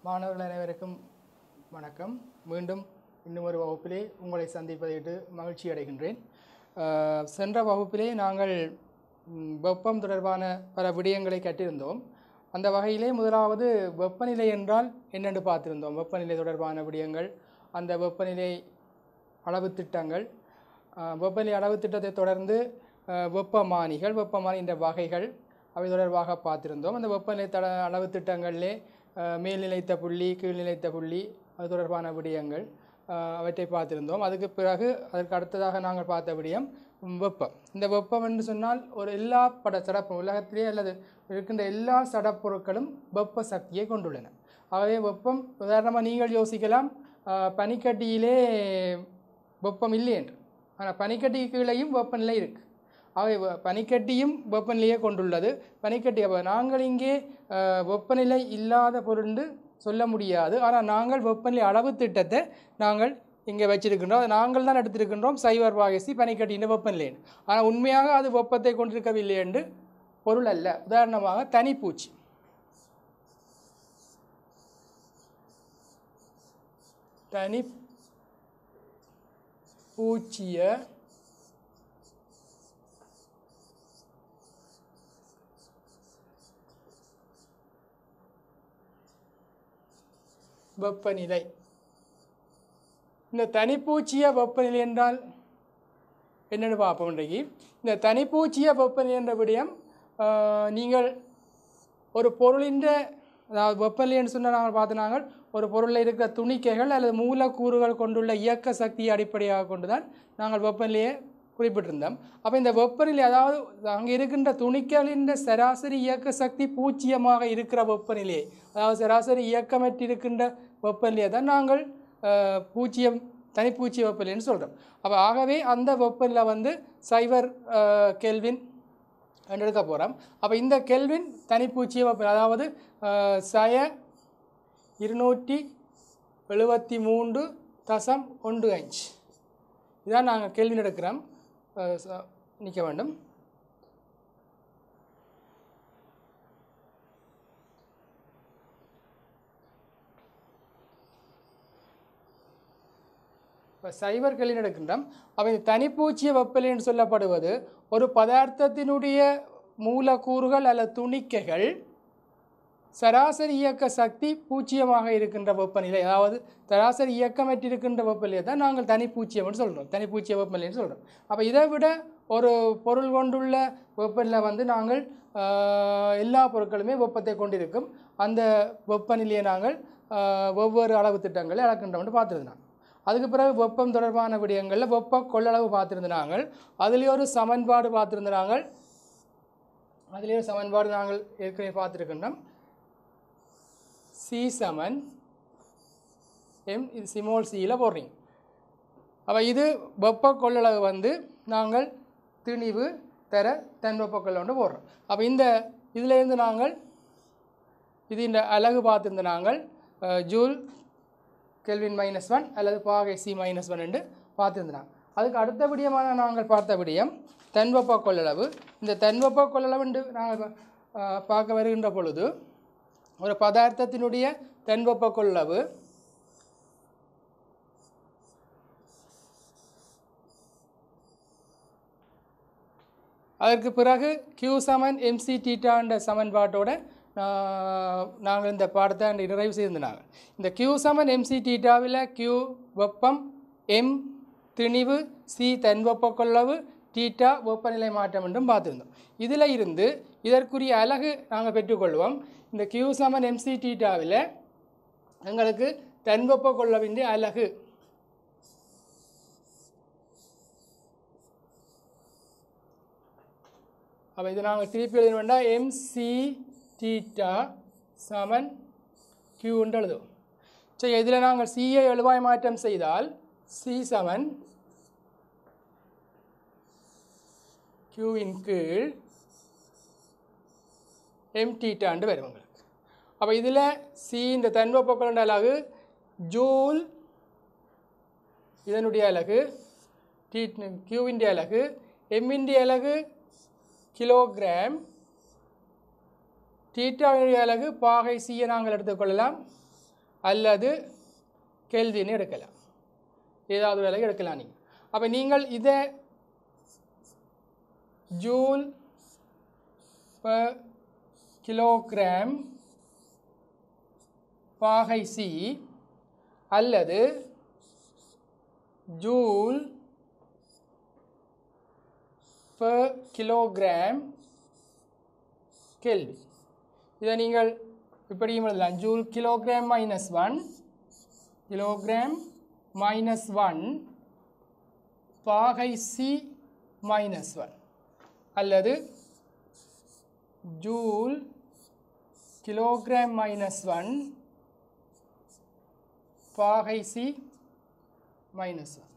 மாணவர்கள் அனைவருக்கும் வணக்கம் மீண்டும் இன்னும் ஒரு வகுப்பிலே உங்களை சந்திப்பதையிட்டு மகிழ்ச்சி அடைகின்றேன் அஹ், சென்ற வகுப்பிலே நாங்கள் ம், வெப்பம் தொடர்பான பல விடயங்களை கற்றிருந்தோம் அந்த வகையிலே முதலாவது வெப்பநிலை என்றால் என்னென்று பார்த்திருந்தோம் வெப்பநிலை தொடர்பான விடயங்கள் அந்த வெப்பநிலை அளவு திட்டங்கள் அஹ், வெப்பநிலை அளவு திட்டத்தை தொடர்ந்து அஹ், வெப்பமானிகள் வெப்பமானின்ற வகைகள் அவை தொடர்பாக பார்த்திருந்தோம் அந்த வெப்பநிலை தட அளவு திட்டங்களிலே அஹ், மேல் நிலைத்த புள்ளி கீழ் நிலைத்த புள்ளி அது தொடர்பான விடயங்கள் அஹ், அவற்றை பார்த்திருந்தோம் அதுக்கு பிறகு அதற்கு அடுத்ததாக நாங்கள் பார்த்த விடயம் ம், வெப்பம் இந்த வெப்பம் என்று சொன்னால் ஒரு எல்லா பட சடப்பு உலகத்திலே அல்லது இருக்கின்ற எல்லா சடப்பொருட்களும் வெப்ப சக்தியை கொண்டுள்ளன ஆகவே வெப்பம் உதாரணமாக நீங்கள் யோசிக்கலாம் அஹ், பனிக்கட்டியிலே வெப்பம் இல்லை என்று ஆனால் பனிக்கட்டி கீழேயும் வெப்பநிலை இருக்குது ஆகவே வ- பனிக்கட்டியும் வெப்பநிலையை கொண்டுள்ளது பனிக்கட்டி அப்ப நாங்கள் இங்கே அஹ், வெப்பநிலை இல்லாத பொருண்டு சொல்ல முடியாது ஆனால் நாங்கள் வெப்பநிலை அளவு திட்டத்தை நாங்கள் இங்கே வச்சிருக்கின்றோம் அதை நாங்கள் தான் எடுத்திருக்கின்றோம் சைவர் வாகசி பனிக்கட்டியின் வெப்பநிலை ஆனால் உண்மையாக அது வெப்பத்தை கொண்டிருக்கவில்லை என்று பொருள் அல்ல உதாரணமாக தனிப்பூச்சி தனி பூச்சிய வெப்பநிலை இந்த தனிப்பூச்சிய வெப்பநிலை என்றால் என்னென்னு பார்ப்போம் இன்றைக்கு இந்த தனிப்பூச்சிய வெப்பநிலை என்ற விடயம் ஆஹ், நீங்கள் ஒரு பொருளின் அதாவது வெப்பநிலைன்னு சொன்ன நாங்கள் பார்த்து நாங்கள் ஒரு பொருளில் இருக்கிற துணிக்கைகள் அல்லது மூலக்கூறுகள் கொண்டுள்ள இயக்க சக்தியை அடிப்படையாக கொண்டு தான் நாங்கள் வெப்பநிலையை குறிப்பிட்டிருந்தோம் அப்போ இந்த வெப்பநிலை அதாவது அங்கே இருக்கின்ற துணிக்கைகளின் சராசரி இயக்க சக்தி பூஜ்ஜியமாக இருக்கிற வெப்பநிலையை அதாவது சராசரி இயக்கமற்று இருக்கின்ற வெப்பநிலையை தான் நாங்கள் ஆஹ், பூஜ்ஜியம் தனிப்பூச்சி வெப்பநிலைன்னு சொல்கிறோம் அப்போ ஆகவே அந்த வெப்பநிலை வந்து சைவர் ஆஹ், கெல்வின் என்று எடுக்க போகிறோம் அப்போ இந்த கெல்வின் தனிப்பூச்சி வெப்பநிலை அதாவது ஆஹ், சய இருநூற்றி எழுபத்தி மூன்று தசம் ஒன்று அஞ்சு இதான் நாங்கள் கேள்வி எடுக்கிறோம் நிற்க வேண்டும் இப்போ சைவர் கேள்வி எடுக்கின்றோம் அப்போ இந்த தனிப்பூச்சிய வெப்பநிலை என்று சொல்லப்படுவது ஒரு பதார்த்தத்தினுடைய மூலக்கூறுகள் அல்லது துணிக்கைகள் சராசரி இயக்க சக்தி பூஜ்ஜியமாக இருக்கின்ற வெப்பநிலை அதாவது சராசரி இயக்கமற்று இருக்கின்ற வெப்பநிலையை தான் நாங்கள் தனிப்பூச்சியம்னு சொல்கிறோம் தனிப்பூச்சிய வெப்பநிலைன்னு சொல்கிறோம் அப்போ இதை விட ஒரு பொருள் கொண்டுள்ள வெப்பநிலை வந்து நாங்கள் ஆஹ், எல்லா பொருட்களுமே வெப்பத்தை கொண்டிருக்கும் அந்த வெப்பநிலையை நாங்கள் ஆஹ், வெவ்வேறு அளவு திட்டங்களை அளக்கின்றோம்னு பார்த்துருந்தோம் அதுக்கு பிறகு வெப்பம் தொடர்பான விடயங்களில் வெப்ப கொள்ளளவு பார்த்துருந்த நாங்கள் அதுலேயே ஒரு சமன்பாடு பார்த்துருந்த நாங்கள் அதுலேயே ஒரு சமன்பாடு நாங்கள் ஏற்கனவே பார்த்துருக்கின்றோம் சி சமன் எம் இது சிமோல் சியில் போடுறீங்க அப்போ இது வெப்ப கொள்ளளவு வந்து நாங்கள் திணிவு தர தன் வெப்ப கொள்ளளவு போடுறோம் அப்போ இந்த இதிலேருந்து நாங்கள் இது இந்த அலகு பார்த்திருந்த நாங்கள் அஹ், ஜூல் கெல்வின் மைனஸ் ஒன் அல்லது பாகை சி மைனஸ் ஒன் என்று பார்த்திருந்தாங்க அதுக்கு அடுத்த விடயமான நாங்கள் பார்த்த விடயம் தன்வெப்ப கொள்ளளவு இந்த தன்வெப்ப கொள்ளளவு என்று நாங்கள் பா- அஹ், பார்க்க வருகின்ற பொழுது ஒரு பதார்த்தத்தினுடைய தன்வெப்ப கொள்ளளவு அதற்கு பிறகு கியூ சமன் எம்சி டீட்டான்ற சமன்பாட்டோட ஆஹ், நாங்கள் இந்த பாடத்தை நிறைவு செய்திருந்தாங்க இந்த கியூ சமன் எம்சி டீட்டாவில் கியூ வெப்பம் எம் திணிவு சி தன்வெப்ப கொள்ளவு டீட்டா வெப்பநிலை மாற்றம் என்றும் பார்த்துருந்தோம் இதில் இருந்து இதற்குரிய அலகு நாங்கள் பெற்றுக்கொள்வோம் இந்த கியூ சமன் எம்சி டீட்டாவில் எங்களுக்கு தன்வெப்ப கொள்ளவின் அலகு அப்போ இது நாங்கள் திருப்பி எழுத வேண்டாம் எம்சி டீட்டா சமன் கியூன்னு எழுதுவோம் சரி இதில் நாங்கள் சியை எழுவாய் மாற்றம் செய்தால் சி சமன் கியூவின் கீழ் எம் டீட்டாண்டு வரும் உங்களுக்கு அப்போ இதில் சி இந்த தன்வெப்பக்கொண்ட அலகு ஜூல் இதனுடைய அலகு டி கியூவிൻ്റെ அலகு எம்மிൻ്റെ அலகு கிலோகிராம் தீட்டாவினுடைய அலகு பாகை சியை நாங்கள் எடுத்துக்கொள்ளலாம் அல்லது கெல்வின் எடுக்கலாம் ஏதாவது ஒரு அலகு எடுக்கலாம் நீங்கள் அப்போ நீங்கள் இதை ஜூல் per கிலோகிராம் பாகை சி அல்லது ஜூல் per கிலோகிராம் கெல்வி இதை நீங்கள் இப்படியும் எழுதலாம் joule kilogram minus one kilogram minus one பாகை சி மைனஸ் ஒன் அல்லது ஜூல் கிலோகிராம் மைனஸ் ஒன் பாகை சி மைனஸ் ஒன்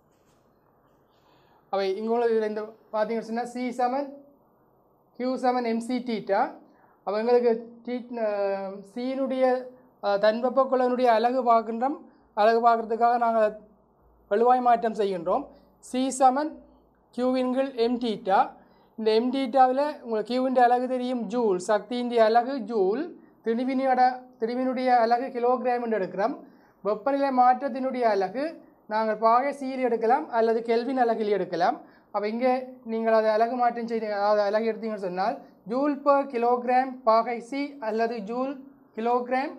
அவை இங்குள்ள இதில் இந்த பார்த்தீங்கன்னு சொன்னால் C seven Q seven M C theta அப்போ எங்களுக்கு டீ சீனுடைய தன்வெப்பக்குள்ளனுடைய அழகு பார்க்கின்றோம் அழகு பார்க்கறதுக்காக நாங்கள் வலுவாய் மாற்றம் செய்கின்றோம் சி செவன் கியூவின்கள் எம் டீட்டா இந்த எம் டீட்டாவில் உங்களுக்கு கியூவிൻ്റെ அலகு தெரியும் ஜூல் சக்தியின் அலகு ஜூல் திணிவினோட திணிவினுடைய அலகு கிலோகிராம் என்று எடுக்கிறோம் வெப்பநிலை மாற்றத்தினுடைய அலகு நாங்கள் பாகை சீல் எடுக்கலாம் அல்லது கெல்வின் அலகில் எடுக்கலாம் அப்போ இங்கே நீங்கள் அதை அலகு மாற்றம் செய்து அதாவது அலகு எடுத்தீங்கன்னு சொன்னால் ஜூல் பர் கிலோகிராம் பாகை சி அல்லது ஜூல் கிலோகிராம்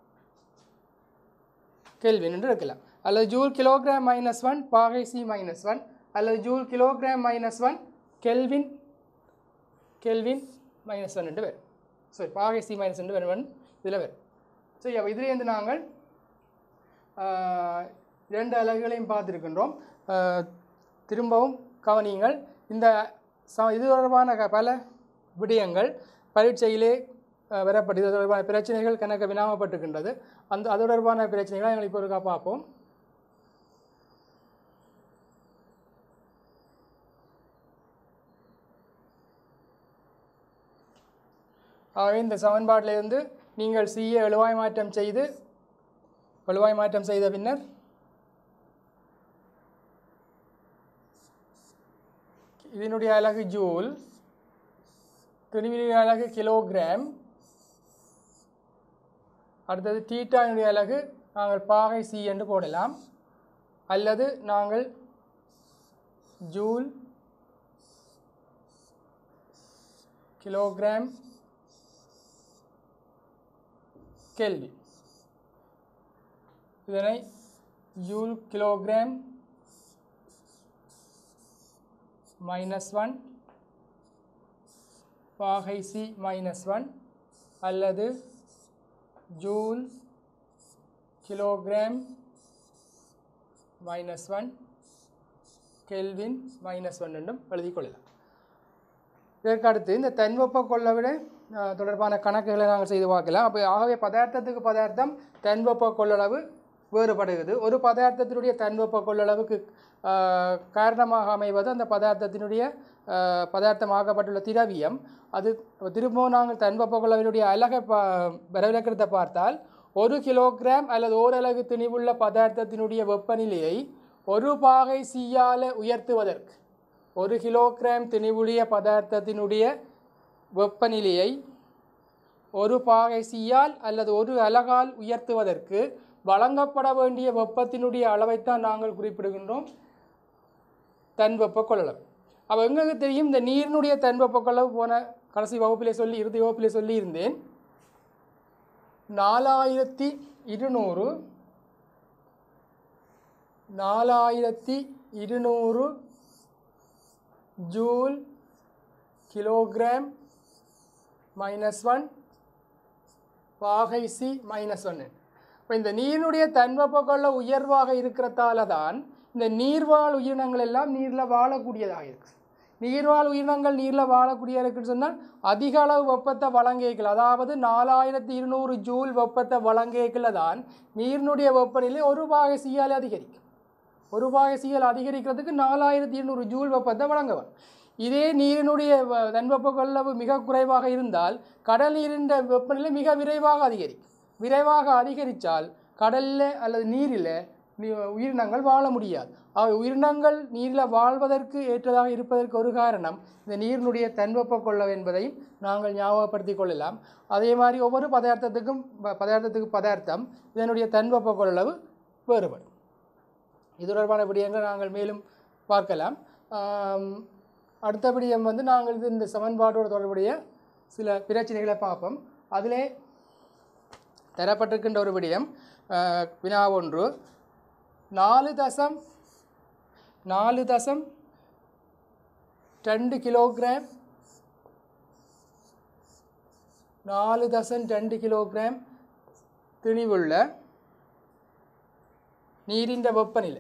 கெல்வின் என்று இருக்கலாம் அல்லது ஜூல் கிலோகிராம் மைனஸ் ஒன் பாகை சி மைனஸ் ஒன் அல்லது joule kilogram minus one kelvin kelvin minus one என்று வரும் சரி பாகை சி மைனஸ் ரெண்டு வரும் இதில் வரும் சரி அப்போ இதுலேருந்து நாங்கள் ஆஹ், இரண்டு அலகுகளையும் பார்த்துருக்கின்றோம் ஆஹ், திரும்பவும் கவனியுங்கள் இந்த ச இது தொடர்பான க- பல விடயங்கள் பரீட்சையிலே ஆஹ், வரப்பட்டு இது தொடர்பான பிரச்சனைகள் கணக்கு வினாமப்பட்டிருக்கின்றது அந்த அது தொடர்பான பிரச்சனைகளை நாங்கள் இப்போ ஒருக்கா பார்ப்போம் ஆகவே இந்த சமன்பாட்டிலிருந்து நீங்கள் சிஏ எழுவாய் மாற்றம் செய்து எழுவாய் மாற்றம் செய்த பின்னர் இதனுடைய அலகு ஜூல் திருவினுடைய அலகு கிலோகிராம் அடுத்தது தீட்டாவினுடைய அலகு நாங்கள் பாகை சி என்று போடலாம் அல்லது நாங்கள் ஜூல் கிலோகிராம் கெல்வி இதனை ஜூல் கிலோகிராம் மைனஸ் ஒன் பாகை சி மைனஸ் ஒன் அல்லது joule kilogram minus one kelvin minus one என்றும் எழுதிக் கொள்ளலாம் இதற்கு அடுத்து இந்த தன்வெப்ப கொள்ளவிட அஹ், தொடர்பான கணக்குகளை நாங்கள் செய்து பார்க்கலாம் அப்போ ஆகவே பதார்த்தத்துக்கு பதார்த்தம் தன்வெப்ப கொள்ளளவு வேறுபடுகிறது ஒரு பதார்த்தத்தினுடைய தன்வெப்ப கொள்ளளவுக்கு அஹ், காரணமாக அமைவது அந்த பதார்த்தத்தினுடைய அஹ், பதார்த்தமாக்கப்பட்டுள்ள திரவியம் அது திரும்பவும் நாங்கள் தன்வெப்ப கொள்ளவினுடைய அலகை பா வரவிலக்கணத்தை பார்த்தால் ஒரு கிலோகிராம் அல்லது ஓரலகு திணிவுள்ள பதார்த்தத்தினுடைய வெப்பநிலையை ஒரு பாகை சீயால உயர்த்துவதற்கு ஒரு கிலோகிராம் திணிவுடைய பதார்த்தத்தினுடைய வெப்பநிலையை ஒரு பாகை சீயால் அல்லது ஒரு அலகால் உயர்த்துவதற்கு வழங்கப்பட வேண்டிய வெப்பத்தினுடைய அளவைத்தான் நாங்கள் குறிப்பிடுகின்றோம் தன்வெப்ப கொள்ளளவு அப்போ எங்களுக்கு தெரியும் இந்த நீரினுடைய தன்வெப்ப கொள்ளளவு போன கடைசி வகுப்பிலே சொல்லி இறுதி வகுப்பிலே சொல்லியிருந்தேன் நாலாயிரத்தி இருநூறு நாலாயிரத்தி இருநூறு ஜூல் கிலோகிராம் மைனஸ் ஒன் பாகை சி மைனஸ் ஒன்று இப்போ இந்த நீரினுடைய தன்வெப்பக்கொள்ள உயர்வாக இருக்கிறதால தான் இந்த நீர்வாழ் உயிரினங்கள் எல்லாம் நீரில் வாழக்கூடியதாக இருக்கு நீர்வாழ் உயிரினங்கள் நீரில் வாழக்கூடியதாக இருக்குன்னு சொன்னால் அதிக அளவு வெப்பத்தை வழங்கிக்கல அதாவது நாலாயிரத்தி இருநூறு ஜூல் வெப்பத்தை வழங்கிக்கல தான் நீரினுடைய வெப்பநிலை ஒரு பாகை சியால் அதிகரிக்கும் ஒரு பாகை சிஎல் அதிகரிக்கிறதுக்கு நாலாயிரத்தி இருநூறு ஜூல் வெப்பத்தை வழங்கவன் இதே நீரினுடைய வ- தன்வெப்ப கொள்ளவு மிக குறைவாக இருந்தால் கடல் நீரின் வெப்பநிலை மிக விரைவாக அதிகரிக்கும் விரைவாக அதிகரித்தால் கடலில் அல்லது நீரில் நீ- உயிரினங்கள் வாழ முடியாது அவை உயிரினங்கள் நீரில் வாழ்வதற்கு ஏற்றதாக இருப்பதற்கு ஒரு காரணம் இந்த நீரினுடைய தன்வெப்ப கொள்ளவு என்பதையும் நாங்கள் ஞாபகப்படுத்திக் கொள்ளலாம் அதே மாதிரி ஒவ்வொரு பதார்த்தத்துக்கும் ப- பதார்த்தத்துக்கு பதார்த்தம் இதனுடைய தன்வெப்ப கொள்ளவு வேறுபடும் இது தொடர்பான விடயங்களை நாங்கள் மேலும் பார்க்கலாம் ஆம், அடுத்த விடயம் வந்து நாங்கள் இது இந்த சமன்பாட்டோடு தொடர்புடைய சில பிரச்சனைகளை பார்ப்போம் அதிலே தரப்பட்டிருக்கின்ற ஒரு விடயம் ஆஹ், வினா ஒன்று நாலு தசம் நாலு தசம் ரெண்டு கிலோகிராம் நாலு தசம் ரெண்டு கிலோகிராம் திணிவுள்ள நீரின் வெப்பநிலை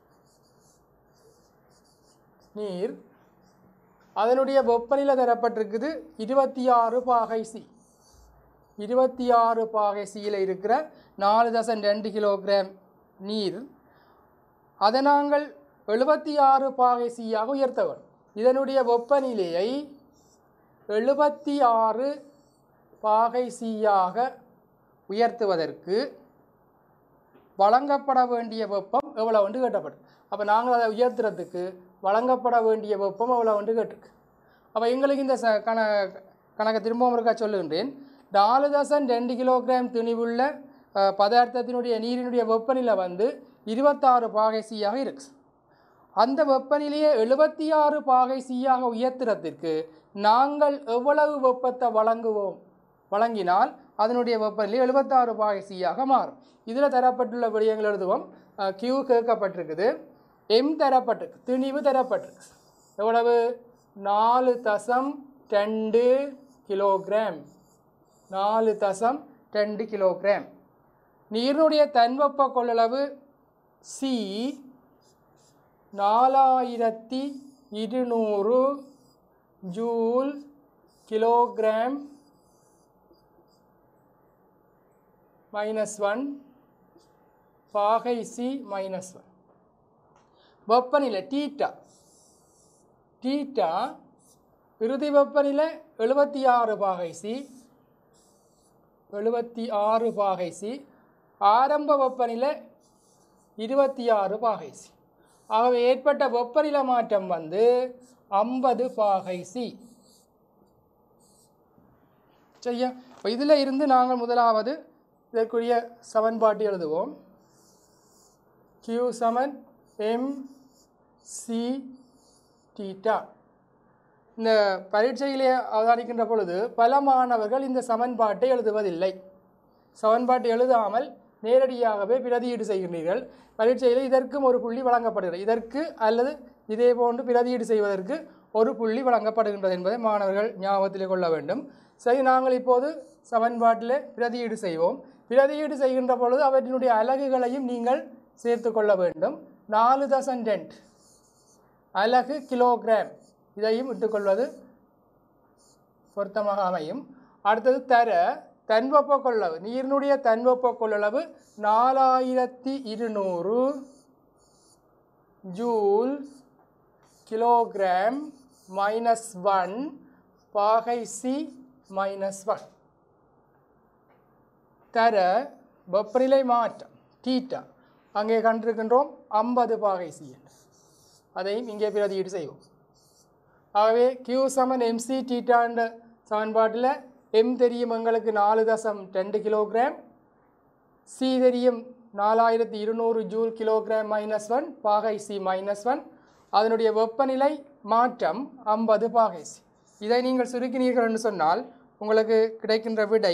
நீர் அதனுடைய வெப்பநிலை தரப்பட்டிருக்குது இருபத்தி ஆறு பாகை சி இருபத்தி ஆறு பாகை சியில் இருக்கிற நாலு தசம் ரெண்டு கிலோகிராம் நீர் அதை நாங்கள் எழுபத்தி ஆறு பாகை சியாக உயர்த்த வேண்டும் இதனுடைய வெப்பநிலையை எழுபத்தி ஆறு பாகை சியாக உயர்த்துவதற்கு வழங்கப்பட வேண்டிய வெப்பம் எவ்வளவுண்டு கேட்டப்படும் அப்போ நாங்கள் அதை உயர்த்துறதுக்கு வழங்கப்பட வேண்டிய வெப்பம் எவ்வளவுண்டு கேட்டிருக்கு அப்போ எங்களுக்கு இந்த ச கண கணக்கை திரும்பவும் இருக்கா சொல்லுகின்றேன் நாலு தசம் ரெண்டு கிலோகிராம் திணிவுள்ள அஹ், பதார்த்தத்தினுடைய நீரினுடைய வெப்பநிலை வந்து இருபத்தாறு பாகை சியாக இருக்கு அந்த வெப்பநிலையை எழுபத்தி ஆறு பாகை சியாக உயர்த்துறதுக்கு நாங்கள் எவ்வளவு வெப்பத்தை வழங்குவோம் வழங்கினால் அதனுடைய வெப்பநிலை எழுபத்தாறு பாகை சியாக மாறும் இதில் தரப்பட்டுள்ள விடயங்கள் எழுதுவோம் கியூ கேட்கப்பட்டிருக்குது எம் தரப்பட்டிருக்கு திணிவு தரப்பட்டிருக்கு எவ்வளவு நாலு தசம் ரெண்டு கிலோகிராம் நாலு தசம் ரெண்டு கிலோகிராம் நீரினுடைய தன்வெப்ப கொள்ளளவு சி நாலாயிரத்தி இருநூறு ஜூல் கிலோகிராம் மைனஸ் ஒன் பாகை சி மைனஸ் ஒன் வெப்பநிலை டீட்டா டீட்டா இறுதி வெப்பநிலை எழுபத்தி ஆறு பாகை சி எழுபத்தி ஆறு பாகை சி ஆரம்ப வெப்பநிலை இருபத்தி ஆறு பாகை சி ஆகவே ஏற்பட்ட வெப்பநிலை மாற்றம் வந்து ஐம்பது பாகை சி சரியா இப்போ இதில் இருந்து நாங்கள் முதலாவது இதற்குரிய சமன்பாட்டு எழுதுவோம் கியூ சமன் எம் சி டீட்டா இந்த பரீட்சையிலே அவதானிக்கின்ற பொழுது பல மாணவர்கள் இந்த சமன்பாட்டை எழுதுவதில்லை சமன்பாட்டை எழுதாமல் நேரடியாகவே பிரதியீடு செய்கின்றீர்கள் பரீட்சையில் இதற்கும் ஒரு புள்ளி வழங்கப்படுகிறது இதற்கு அல்லது இதே போன்று பிரதியீடு செய்வதற்கு ஒரு புள்ளி வழங்கப்படுகின்றது என்பதை மாணவர்கள் ஞாபகத்தில் கொள்ள வேண்டும் சரி நாங்கள் இப்போது சமன்பாட்டில் பிரதியீடு செய்வோம் பிரதியீடு செய்கின்ற பொழுது அவற்றினுடைய அலகுகளையும் நீங்கள் சேர்த்து கொள்ள வேண்டும் நாலு தசம் ரெண்ட் அலகு கிலோகிராம் இதையும் இட்டுக்கொள்வது பொருத்தமாக அமையும் அடுத்தது தர தன்வெப்ப கொள்ளளவு நீரினுடைய தன்வெப்ப கொள்ளளவு நாலாயிரத்தி இருநூறு ஜூல் கிலோகிராம் மைனஸ் ஒன் பாகை சி மைனஸ் ஒன் தர வெப்பநிலை மாற்றம் டீட்டா அங்கே கண்டிருக்கின்றோம் ஐம்பது பாகை சி என்று அதையும் இங்கே பிரதியீடு செய்வோம் ஆகவே கியூ சமன் எம்சி டீட்டான்ற சமன்பாட்டில் எம் தெரியும் எங்களுக்கு நாலு தசம் ரெண்டு கிலோகிராம் சி தெரியும் நாலாயிரத்தி இருநூறு ஜூல் கிலோகிராம் மைனஸ் ஒன் பாகை சி மைனஸ் ஒன் அதனுடைய வெப்பநிலை மாற்றம் ஐம்பது பாகை சி இதை நீங்கள் சுருக்கினீர்கள் என்று சொன்னால் உங்களுக்கு கிடைக்கின்ற விடை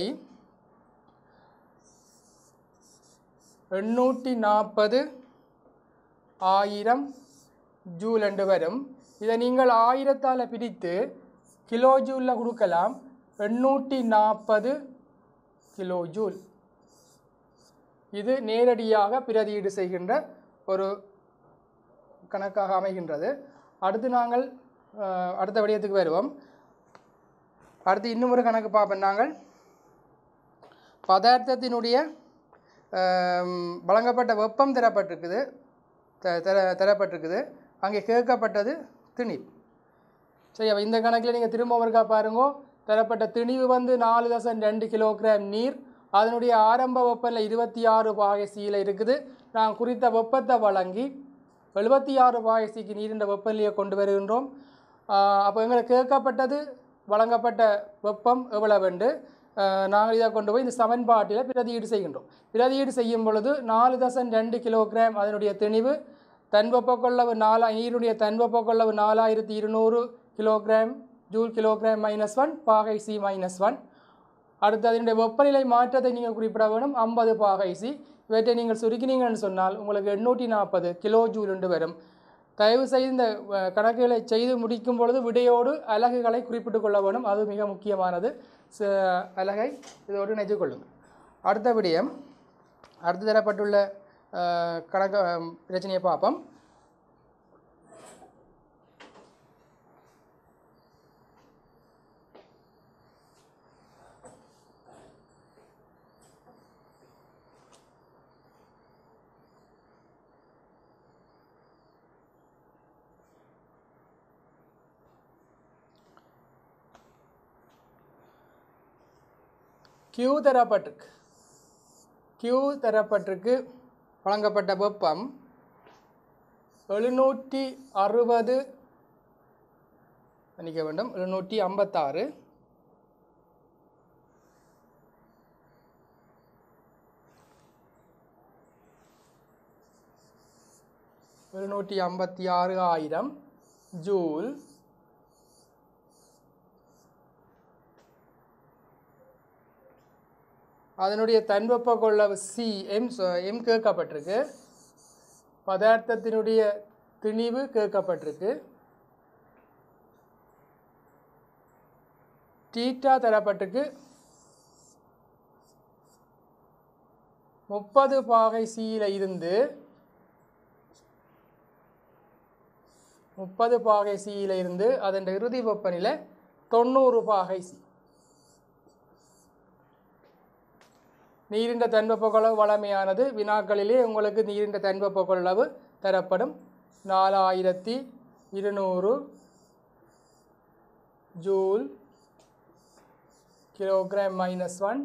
எண்ணூற்றி நாற்பது ஆயிரம் ஜூல் என்று வரும் இதை நீங்கள் ஆயிரத்தால் பிரித்து கிலோ ஜூலில் கொடுக்கலாம் எண்ணூற்றி நாற்பது கிலோ ஜூல் இது நேரடியாக பிரதியீடு செய்கின்ற ஒரு கணக்காக அமைகின்றது அடுத்து நாங்கள் அஹ், அடுத்த விடயத்துக்கு வருவோம் அடுத்து இன்னும் ஒரு கணக்கு பார்ப்போம் நாங்கள் பதார்த்தத்தினுடைய ஆம், வழங்கப்பட்ட வெப்பம் தரப்பட்டிருக்குது த தர தரப்பட்டிருக்குது அங்கே கேட்கப்பட்டது திணிவு சரி அப்போ இந்த கணக்கில் நீங்கள் திரும்ப ஒருக்கா பாருங்க தரப்பட்ட திணிவு வந்து நாலு தசம் ரெண்டு கிலோகிராம் நீர் அதனுடைய ஆரம்ப வெப்பநிலை இருபத்தி ஆறு பாகை சியில் இருக்குது நான் குறித்த வெப்பத்தை வழங்கி எழுபத்தி ஆறு பாகை சிக்கு நீரின் வெப்பநிலையை கொண்டு வருகின்றோம் அப்போ எங்களுக்கு கேட்கப்பட்டது வழங்கப்பட்ட வெப்பம் எவ்வளவுண்டு ஆஹ் நாங்கள் இதை கொண்டு போய் இந்த சமன்பாட்டில் பிரதியீடு செய்கின்றோம் பிரதியீடு செய்யும் பொழுது நாலு தசம் ரெண்டு கிலோகிராம் அதனுடைய திணிவு தன்வெப்ப கொள்ளவு நாலா நீருடைய தன்வெப்ப கொள்ளவு நாலாயிரத்தி இருநூறு kilogram joule kilogram minus one பாகை சி மைனஸ் ஒன் அடுத்து அதனுடைய வெப்பநிலை மாற்றத்தை நீங்கள் குறிப்பிட வேணும் ஐம்பது பாகை சி இவற்றை நீங்கள் சுருக்கினீங்கன்னு சொன்னால் உங்களுக்கு எண்ணூற்றி நாற்பது கிலோ ஜூல் என்று வரும் தயவு செய்து இந்த அஹ், கணக்குகளை செய்து முடிக்கும் பொழுது விடையோடு அலகுகளை குறிப்பிட்டுக் கொள்ள வேணும் அது மிக முக்கியமானது ச- அலகை இதோடு இணைத்துக் கொள்ளுங்கள் அடுத்த விடயம் அடுத்து தரப்பட்டுள்ள அஹ், கணக்கு அஹ், பிரச்சனையை பார்ப்போம் Q தரப்பட்டிருக்கு Q தரப்பட்டிருக்கு வழங்கப்பட்ட வெப்பம் எழுநூற்றி அறுபது மன்னிக்க வேண்டும் எழுநூற்றி ஐம்பத்தாறு எழுநூற்றி ஐம்பத்தி ஆறு ஆயிரம் ஜூல் அதனுடைய தன்வெப்ப கொள்ளவு சி எம் சொ- எம் கேட்கப்பட்டிருக்கு பதார்த்தத்தினுடைய திணிவு கேட்கப்பட்டிருக்கு டீட்டா தரப்பட்டிருக்கு முப்பது பாகை சியில் இருந்து முப்பது பாகை சியில் இருந்து அதன் இறுதி வெப்பநிலை தொண்ணூறு பாகை சி நீரின்ற தன்வெப்ப கொள்ளவு வளமையானது வினாக்களிலே உங்களுக்கு நீரின்ற தன்வெப்ப கொள்ளவு தரப்படும் நாலாயிரத்தி இருநூறு ஜூல் கிலோகிராம் மைனஸ் ஒன்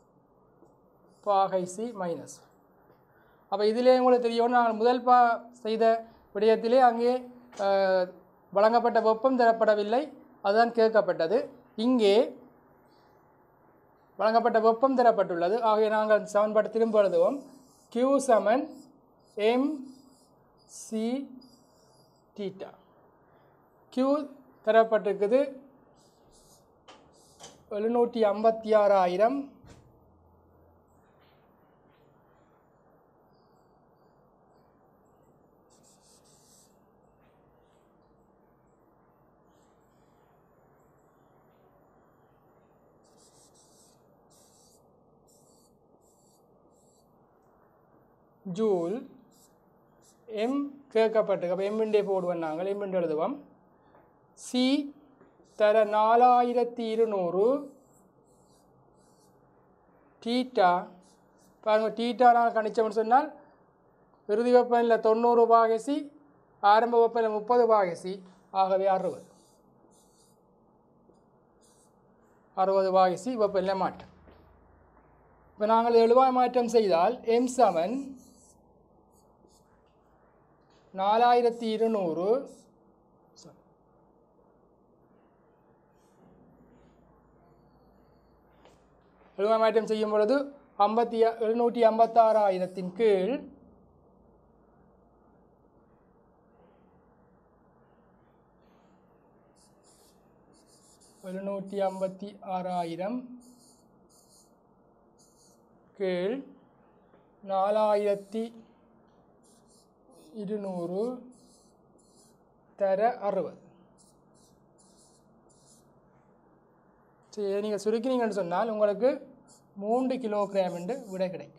பாகை சி மைனஸ் அப்போ இதிலே உங்களுக்கு தெரியும் நாங்கள் முதல் பா செய்த விடயத்திலே அங்கே அஹ், வழங்கப்பட்ட வெப்பம் தரப்படவில்லை அதுதான் கேட்கப்பட்டது இங்கே வழங்கப்பட்ட வெப்பம் தரப்பட்டுள்ளது ஆகவே நாங்கள் சமன்பாடு திரும்ப எழுதுவோம் Q சமன் எம் சி டீட்டா Q தரப்பட்டிருக்குது எழுநூற்றி ஐம்பத்தி ஆறாயிரம் ஜூல் எம் கேட்கப்பட்டிருக்கு அப்போ எம்மிண்டே போடுவோம் நாங்கள் எம்மிண்டு எழுதுவோம் சி தர நாலாயிரத்தி இருநூறு டீட்டா பாருங்க டீட்டா நான் கணிச்சோம்னு சொன்னால் இறுதி வெப்பநிலை தொண்ணூறு பாகசி ஆரம்ப வெப்பநிலை முப்பது பாகசி ஆகவே அறுபது அறுபது பாகசி வெப்பநிலை மாற்றம் இப்போ நாங்கள் எழுவாய் மாற்றம் செய்தால் எம் சமன் நாலாயிரத்தி இருநூறு எழுவாய் மாற்றம் செய்யும் பொழுது ஐம்பத்தி எழுநூற்றி ஐம்பத்தாறாயிரத்தின் கீழ் எழுநூற்றி ஐம்பத்தி ஆறாயிரம் கீழ் நாலாயிரத்தி இருநூறு தர அறுபது சரி நீங்கள் சுருக்கினீங்கன்னு சொன்னால் உங்களுக்கு மூன்று கிலோகிராம் என்று விடை கிடைக்கும்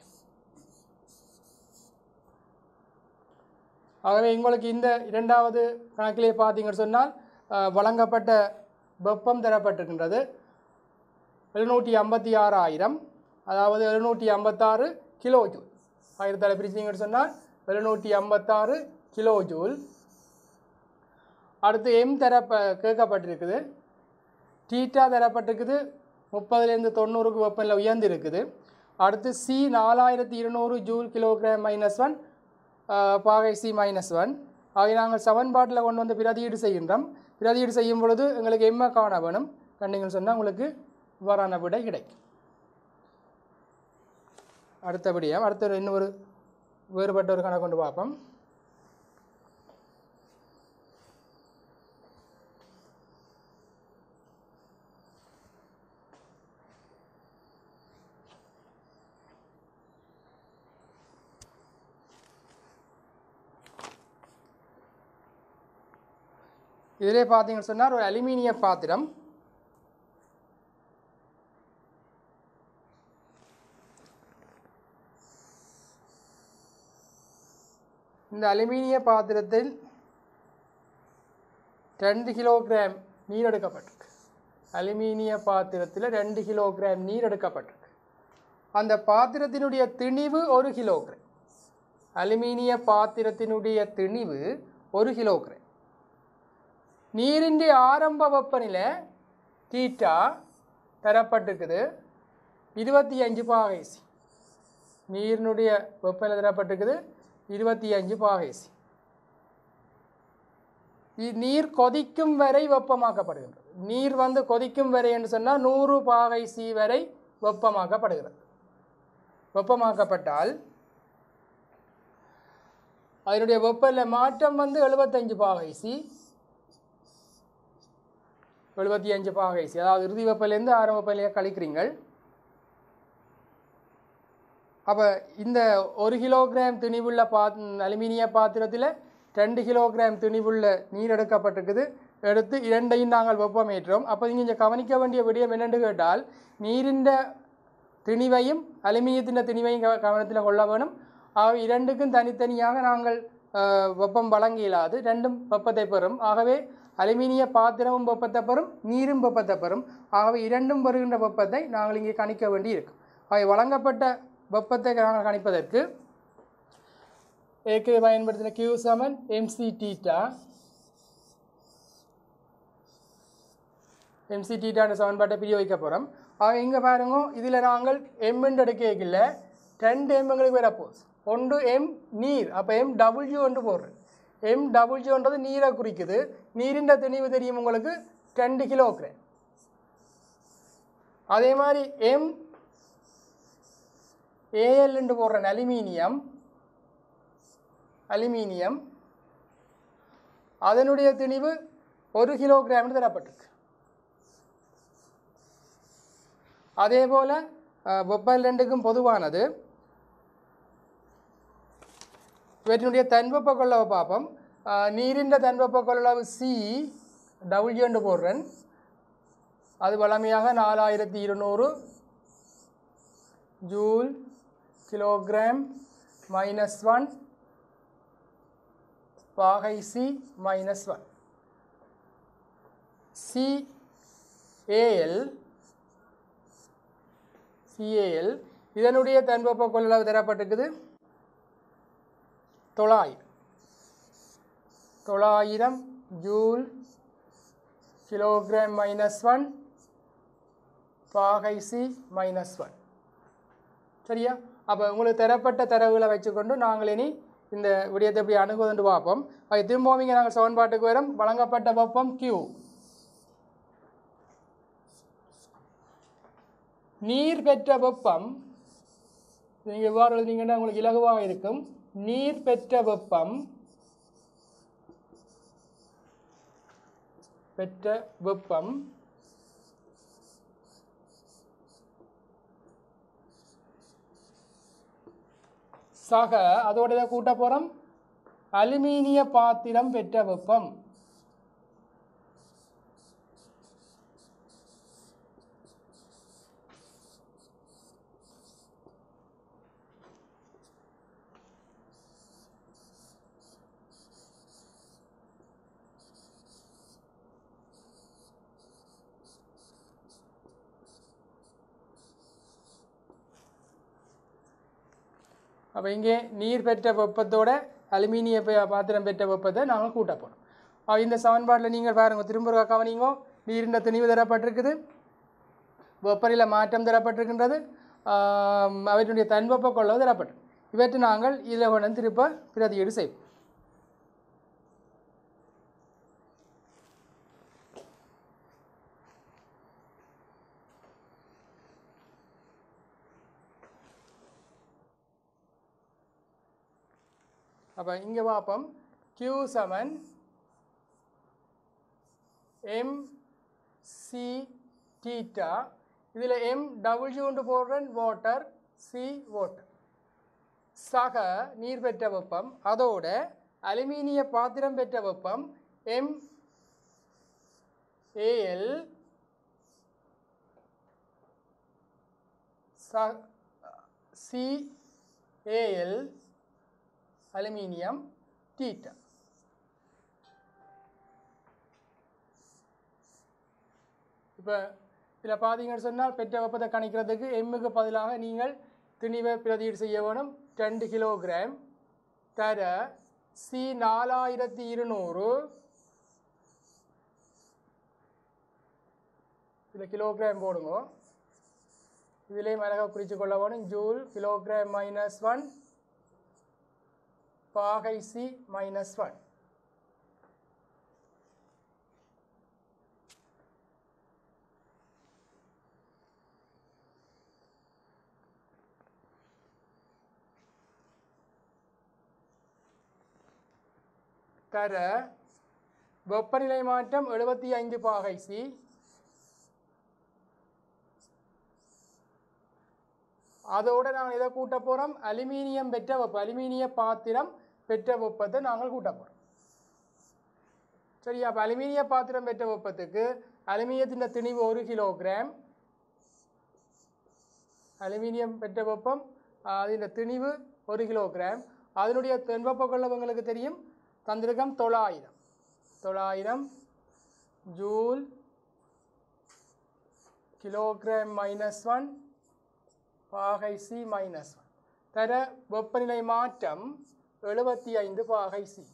ஆகவே உங்களுக்கு இந்த இரண்டாவது கணக்கிலே பார்த்தீங்கன்னு சொன்னால் அஹ், வழங்கப்பட்ட வெப்பம் தரப்பட்டிருக்கின்றது எழுநூற்றி ஐம்பத்தி ஆறாயிரம் அதாவது எழுநூற்றி ஐம்பத்தாறு கிலோ ஜூல் ஆயிரத்தால் பிரிச்சிங்கன்னு சொன்னால் எழுநூற்றி ஐம்பத்தாறு கிலோ ஜூல் அடுத்து எம் தரப்ப கேட்கப்பட்டிருக்குது டீட்டா தரப்பட்டிருக்குது முப்பதுலேருந்து தொண்ணூறுக்கு வெப்பநிலை உயர்ந்து இருக்குது அடுத்து சி நாலாயிரத்தி இருநூறு ஜூல் கிலோகிராம் மைனஸ் ஒன் பாகை சி மைனஸ் ஒன் ஆகிய நாங்கள் சமன்பாட்டில் கொண்டு வந்து பிரதியீடு செய்கின்றோம் பிரதியீடு செய்யும் பொழுது எங்களுக்கு எம்ம காண வேணும் கண்டிங்கன்னு சொன்னால் உங்களுக்கு இவ்வாறான விடை கிடைக்கும் அடுத்தபடியாக அடுத்த ஒரு இன்னொரு வேறுபட்ட ஒரு கணக்கு கொண்டு பார்ப்போம் இதிலே பார்த்தீங்கன்னு சொன்னால் ஒரு அலுமினிய பாத்திரம் இந்த அலுமினிய பாத்திரத்தில் ரெண்டு கிலோகிராம் நீர் எடுக்கப்பட்டிருக்கு அலுமினிய பாத்திரத்தில் ரெண்டு கிலோகிராம் நீர் எடுக்கப்பட்டிருக்கு அந்த பாத்திரத்தினுடைய திணிவு ஒரு கிலோகிராம் அலுமினிய பாத்திரத்தினுடைய திணிவு ஒரு கிலோகிராம் நீரின் ஆரம்ப வெப்பநிலை தீட்டா தரப்பட்டிருக்குது இருபத்தி அஞ்சு பாகைசி நீரினுடைய வெப்பநிலை தரப்பட்டிருக்குது இருபத்தி அஞ்சு பாகைசி இ- நீர் கொதிக்கும் வரை வெப்பமாக்கப்படுகின்றது நீர் வந்து கொதிக்கும் வரை என்று சொன்னால் நூறு பாகை சி வரை வெப்பமாக்கப்படுகிறது வெப்பமாக்கப்பட்டால் அதனுடைய வெப்பநிலை மாற்றம் வந்து எழுபத்தஞ்சு பாகை சி எழுபத்தி அஞ்சு பாகை சி அதாவது இறுதி வெப்பநிலையிலேருந்து ஆரம்ப வெப்பநிலையை கழிக்கிறீங்கள் அப்போ இந்த ஒரு கிலோகிராம் திணிவுள்ள பா அலுமினிய பாத்திரத்தில் ரெண்டு கிலோகிராம் திணிவுள்ள நீர் எடுக்கப்பட்டிருக்குது எடுத்து இரண்டையும் நாங்கள் வெப்பமேற்றோம் அப்போ நீங்கள் இங்கே கவனிக்க வேண்டிய விடயம் என்னென்று கேட்டால் நீரின் திணிவையும் அலுமினியத்தின் திணிவையும் கவ கவனத்தில் கொள்ள வேணும் ஆகவே இரண்டுக்கும் தனித்தனியாக நாங்கள் அஹ், வெப்பம் வழங்க இயலாது ரெண்டும் வெப்பத்தை பெறும் ஆகவே அலுமினிய பாத்திரமும் வெப்பத்தை பெறும் நீரும் வெப்பத்தை பெறும் ஆகவே இரண்டும் பெறுகின்ற வெப்பத்தை நாங்கள் இங்கே கணிக்க வேண்டி இருக்கும் ஆகவே வழங்கப்பட்ட வெப்பத்தை நாங்கள் கணிப்பதற்கு ஏற்கனவே பயன்படுத்தின கியூ சமன் எம்சி டீட்டா எம்சி டீட்டான்ற சமன்பாட்டை பிரிய வைக்க போகிறோம் ஆக இங்கே பாருங்க இதில் நாங்கள் எம்ன்னு எடுக்கல ரெண்டு எம் எங்களுக்கு வரப்போகுது ஒன்று எம் நீர் அப்போ எம் டபுள்யூ என்று போடுறேன் எம் டபுள்யூன்றது நீரை குறிக்குது நீரின் திணிவு தெரியும் உங்களுக்கு ரெண்டு கிலோகிராம் அதே மாதிரி எம் ஏஎல் என்று போடுறேன் அலுமினியம் அலுமினியம் அதனுடைய திணிவு ஒரு கிலோகிராம் தரப்பட்டிருக்கு அதே போல் வெப்பல் ரெண்டுக்கும் பொதுவானது இவற்றினுடைய தன்வெப்ப கொள்ளவை பார்ப்போம் அஹ், நீரின் தன்வெப்ப கொள்ளளவு சி டபுள்யூன்னு போடுறேன் அது வழமையாக நாலாயிரத்தி இருநூறு ஜூல் கிலோகிராம் மைனஸ் ஒன் பாகை C minus one C A L C A L இதனுடைய தன்வெப்ப கொள்ளளவு தரப்பட்டிருக்குது தொள்ளாயிரம் தொள்ளாயிரம் ஜூல் கிலோகிராம் மைனஸ் ஒன் பாகை சி மைனஸ் ஒன் சரியா அப்போ உங்களுக்கு தரப்பட்ட தரவுகளை வச்சுக்கொண்டு நாங்கள் இனி இந்த விடயத்தை எப்படி அணுகுவதுன்னு பார்ப்போம் அது திரும்பவும் இங்கே நாங்கள் சமன்பாட்டுக்கு வரோம் வழங்கப்பட்ட வெப்பம் Q நீர் பெற்ற வெப்பம் நீங்கள் எவ்வாறு எழுதுனீங்கன்னா உங்களுக்கு இலகுவாக இருக்கும் நீர் பெற்ற வெப்பம் பெற்ற வெப்பம் சக அதோட இதை கூட்ட போகிறோம் அலுமினிய பாத்திரம் பெற்ற வெப்பம் அப்போ இங்கே நீர் பெற்ற வெப்பத்தோட அலுமினிய ப- பாத்திரம் பெற்ற வெப்பத்தை நாங்கள் கூட்ட போகிறோம் அப்ப இந்த சமன்பாட்டில் நீங்கள் பாருங்க திரும்ப ஒரு கவனிங்கோ நீரின் திணிவு தரப்பட்டிருக்குது வெப்பநிலை மாற்றம் தரப்பட்டிருக்கின்றது ஆம், அவற்றினுடைய தன்வெப்ப கொள்ளவு தரப்பட்டது இவற்றை நாங்கள் இதில் கொண்டு திருப்ப பிரதியீடு செய்வோம் அப்போ இங்கே பார்ப்போம் Q seven M C theta இதில் எம் டபிள்யூண்டு போடுறேன் வாட்டர் சி வாட்டர் சக நீர் பெற்ற வெப்பம் அதோட அலுமினிய பாத்திரம் பெற்ற வெப்பம் M A L C A L aluminium theta இப்போ இதில் பார்த்தீங்கன்னு சொன்னால் பெற்ற வெப்பத்தை கணிக்கிறதுக்கு எம்முக்கு பதிலாக நீங்கள் திணிவை பிரதியீடு செய்ய வேணும் ரெண்டு கிலோகிராம் தர சி நாலாயிரத்தி இருநூறு இதில் கிலோகிராம் போடுங்க இதிலே மிளகா குறித்து கொள்ள வேணும் ஜூல் கிலோகிராம் மைனஸ் ஒன் பாகை சி மைனஸ் ஒன் தர வெப்பநிலை மாற்றம் எழுபத்தி ஐந்து பாகை சி அதோட நாங்கள் எதை கூட்ட போகிறோம் அலுமினியம் பெற்ற வெப்பம் அலுமினிய பாத்திரம் பெற்ற வெப்பத்தை நாங்கள் கூட்ட போகிறோம் சரியா அப்போ அலுமினிய பாத்திரம் பெற்ற வெப்பத்துக்கு அலுமினியத்தின் திணிவு ஒரு கிலோகிராம் அலுமினியம் பெற்ற வெப்பம் அதின் திணிவு ஒரு கிலோகிராம் அதனுடைய தென்வெப்ப கொள்ளவு எங்களுக்கு தெரியும் தந்திருக்கம் தொள்ளாயிரம் தொள்ளாயிரம் ஜூல் கிலோகிராம் மைனஸ் ஒன் பாகை சி மைனஸ் ஒன் தர வெப்பநிலை மாற்றம் எழுபத்தி ஐந்து பாகை சி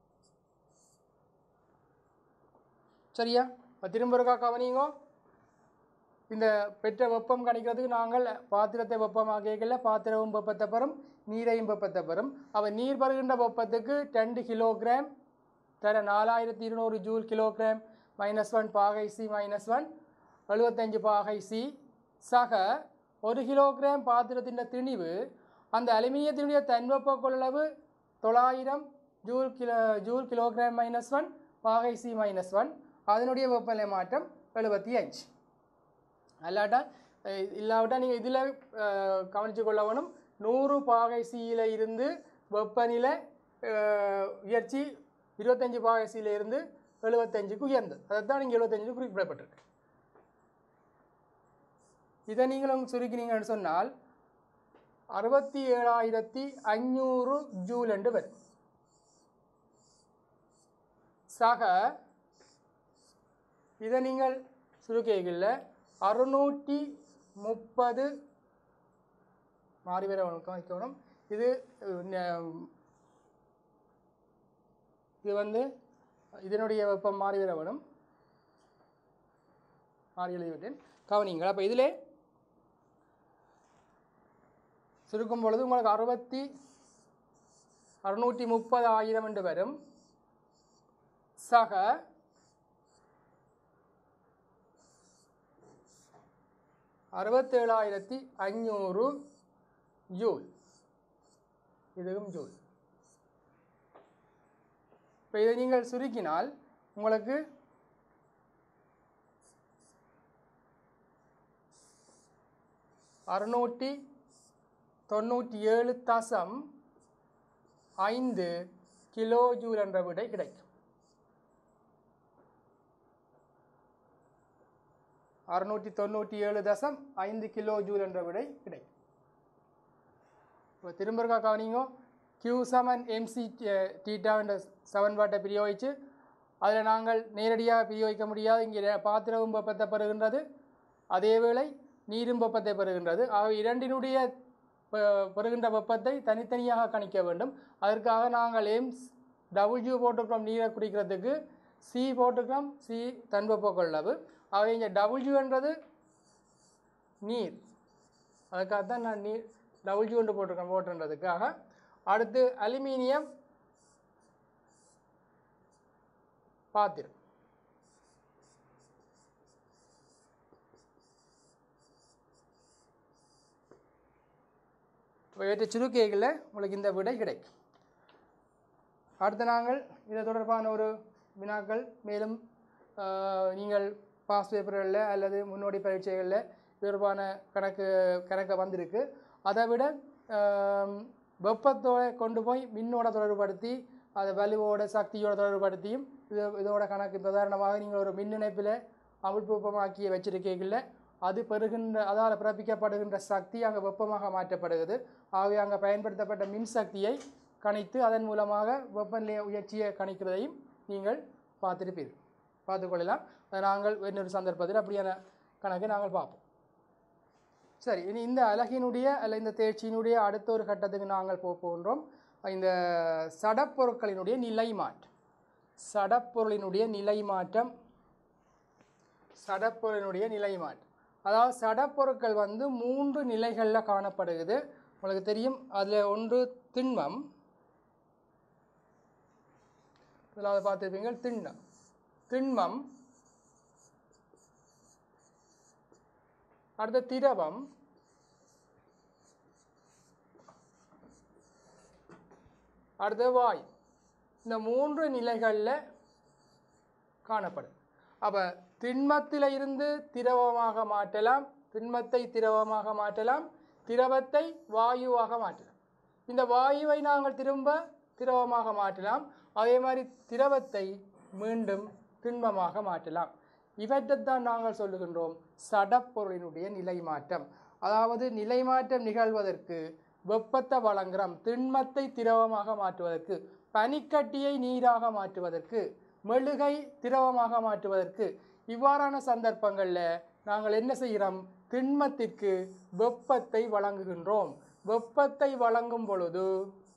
சரியா அப்ப திரும்ப இருக்கா கவனிங்கோ இந்த பெற்ற வெப்பம் கணிக்கிறதுக்கு நாங்கள் பாத்திரத்தை வெப்பமாக்கல பாத்திரமும் வெப்பத்தை பெறும் நீரையும் வெப்பத்தை பெறும் அவன் நீர் பருகின்ற வெப்பத்துக்கு ரெண்டு கிலோகிராம் தர நாலாயிரத்தி இருநூறு ஜூல் கிலோகிராம் மைனஸ் ஒன் பாகை சி மைனஸ் ஒன் எழுபத்தஞ்சு பாகை சி சக ஒரு கிலோகிராம் பாத்திரத்தின் திணிவு அந்த அலுமினியத்தினுடைய தன்வெப்ப கொள்ளளவு தொள்ளாயிரம் joule kilo joule kilogram minus one பாகை சி மைனஸ் ஒன் அதனுடைய வெப்பநிலை மாற்றம் எழுபத்தி அஞ்சு அல்லாட்டா அஹ் இல்லாவிட்டா நீங்கள் இதில் கவனித்து கொள்ள வேணும் நூறு பாகை சியில் இருந்து வெப்பநிலை அஹ், உயர்ச்சி இருபத்தஞ்சி பாகை சியில் இருந்து எழுபத்தஞ்சுக்கு உயர்ந்தது அதைத்தான் நீங்கள் எழுபத்தஞ்சு குறிப்பிடப்பட்டிருக்கு இதை நீங்களும் சுருக்கினீங்கன்னு சொன்னால் அறுபத்தி ஏழாயிரத்தி ஐநூறு ஜூல் என்று வரும் சக இதை நீங்கள் சுருக்கைகளில் அறுநூற்றி முப்பது மாறி வர வைக்கணும் இது அஹ், ந- இது வந்து இதனுடைய வெப்பம் மாறி வர வேணும் மாறி எழுதிவிட்டேன் கவனிங்கள் அப்போ இதிலே சுருக்கும் பொழுது உங்களுக்கு அறுபத்தி அறுநூற்றி முப்பது ஆயிரம் என்று வரும் சக அறுபத்தேழாயிரத்தி ஐநூறு ஜூல் இதுவும் ஜூல் இப்போ இதை நீங்கள் சுருக்கினால் உங்களுக்கு அறுநூற்றி தொண்ணூற்றி ஏழு தசம் ஐந்து கிலோ ஜூல் என்ற விடை கிடைக்கும் அறுநூற்றி தொண்ணூற்றி ஏழு தசம் ஐந்து கிலோ ஜூல் என்ற விடை கிடைக்கும் இப்போ திரும்ப இருக்கா கவனிங்கோ கியூ செவன் எம்சி டீட்டா என்ற சமன்பாட்டை பிரயோகித்து அதில் நாங்கள் நேரடியாக பிரயோகிக்க முடியாது இங்கே பாத்திரவும் வெப்பத்தை பெறுகின்றது அதேவேளை நீரும் வெப்பத்தை பெறுகின்றது ஆக இரண்டினுடைய பெ- பெறுகின்ற வெப்பத்தை தனித்தனியாக கணிக்க வேண்டும் அதற்காக நாங்கள் எம்ஸ் டபிள்யூ போட்டுக்கிறோம் நீரை குடிக்கிறதுக்கு சி போட்டுக்கிறோம் சி தன்வெப்ப கொள்ளவு ஆக இங்கே டபிள்யூ என்றது நீர் அதுக்காக தான் நான் நீ டபுள் ஜி கொண்டு போட்டிருக்கேன் போட்டுன்றதுக்காக அடுத்து அலுமினியம் பாத்திரம் இவற்றை சுருக்கைகளில் உங்களுக்கு இந்த விடை கிடைக்கும் அடுத்து நாங்கள் இது தொடர்பான ஒரு வினாக்கள் மேலும் ஆஹ், நீங்கள் பாஸ் பேப்பர்களில் அல்லது முன்னோடி பரீட்சைகளில் இது தொடர்பான கணக்கு கணக்கு வந்திருக்கு அதை விட ஆம், வெப்பத்தோட கொண்டு போய் மின்னோட தொடர்புபடுத்தி அதை வலுவோட சக்தியோட தொடர்புபடுத்தியும் இது இதோட கணக்கு இப்ப உதாரணமாக நீங்கள் ஒரு மின் இணைப்பில் அமுழ்பூப்பமாக்கிய வச்சிருக்கீங்கள அது பெறுகின்ற அதால் பிறப்பிக்கப்படுகின்ற சக்தி அங்கே வெப்பமாக மாற்றப்படுகிறது ஆகவே அங்கே பயன்படுத்தப்பட்ட மின்சக்தியை கணித்து அதன் மூலமாக வெப்பநிலை உயர்ச்சியை கணிக்கிறதையும் நீங்கள் பார்த்திருப்பீர்கள் பார்த்துக்கொள்ளலாம் அதை நாங்கள் இன்னொரு சந்தர்ப்பத்தில் அப்படியான கணக்கை நாங்கள் பார்ப்போம் சரி இனி இந்த அழகினுடைய அல்ல இந்த தேர்ச்சியினுடைய அடுத்த ஒரு கட்டத்துக்கு நாங்கள் போக போகின்றோம் இந்த சடப்பொருட்களினுடைய நிலை மாற்றம் சடப்பொருளினுடைய நிலை மாற்றம் சடப்பொருளினுடைய நிலை மாற்றம் அதாவது சடப்பொருட்கள் வந்து மூன்று நிலைகளில் காணப்படுகிறது உங்களுக்கு தெரியும் அதில் ஒன்று திண்மம் முதலாவது பார்த்துருப்பீங்க திண்ணம் திண்மம் அடுத்த திரவம் அடுத்த வாயு இந்த மூன்று நிலைகளில் காணப்படும் அப்போ திண்மத்தில் இருந்து திரவமாக மாற்றலாம் திண்மத்தை திரவமாக மாற்றலாம் திரவத்தை வாயுவாக மாற்றலாம் இந்த வாயுவை நாங்கள் திரும்ப திரவமாக மாற்றலாம் அதே மாதிரி திரவத்தை மீண்டும் திண்மமாக மாற்றலாம் இவற்றைத்தான் நாங்கள் சொல்லுகின்றோம் சடப்பொருளினுடைய நிலை மாற்றம் அதாவது நிலை மாற்றம் நிகழ்வதற்கு வெப்பத்தை வழங்குறோம் திண்மத்தை திரவமாக மாற்றுவதற்கு பனிக்கட்டியை நீராக மாற்றுவதற்கு மெழுகை திரவமாக மாற்றுவதற்கு இவ்வாறான சந்தர்ப்பங்களில் நாங்கள் என்ன செய்கிறோம் திண்மத்திற்கு வெப்பத்தை வழங்குகின்றோம் வெப்பத்தை வழங்கும் பொழுது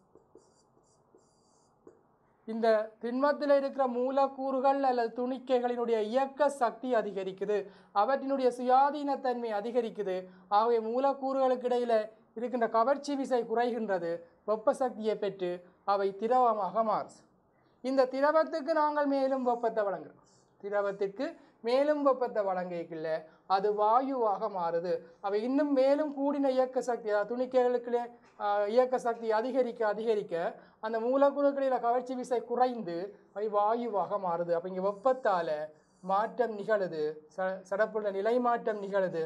இந்த திண்மத்தில் இருக்கிற மூலக்கூறுகள் அல்லது துணிக்கைகளினுடைய இயக்க சக்தி அதிகரிக்குது அவற்றினுடைய சுயாதீனத்தன்மை அதிகரிக்குது ஆகவே மூலக்கூறுகளுக்கு இடையில இருக்கின்ற கவர்ச்சி விசை குறைகின்றது வெப்ப சக்தியை பெற்று அவை திரவமாக மாறும் இந்த திரவத்துக்கு நாங்கள் மேலும் வெப்பத்தை வழங்குறோம் திரவத்திற்கு மேலும் வெப்பத்தை வழங்கிக்கல அது வாயுவாக மாறுது அவை இன்னும் மேலும் கூடின இயக்க சக்தி அதாவது துணிக்கைகளுக்குள்ளே ஆஹ், இயக்க சக்தி அதிகரிக்க அதிகரிக்க அந்த மூலக்கூறுகளில் கவர்ச்சி விசை குறைந்து அவை வாயுவாக மாறுது அப்போ இங்கே வெப்பத்தால் மாற்றம் நிகழுது ச சடப்புள்ள நிலை மாற்றம் நிகழுது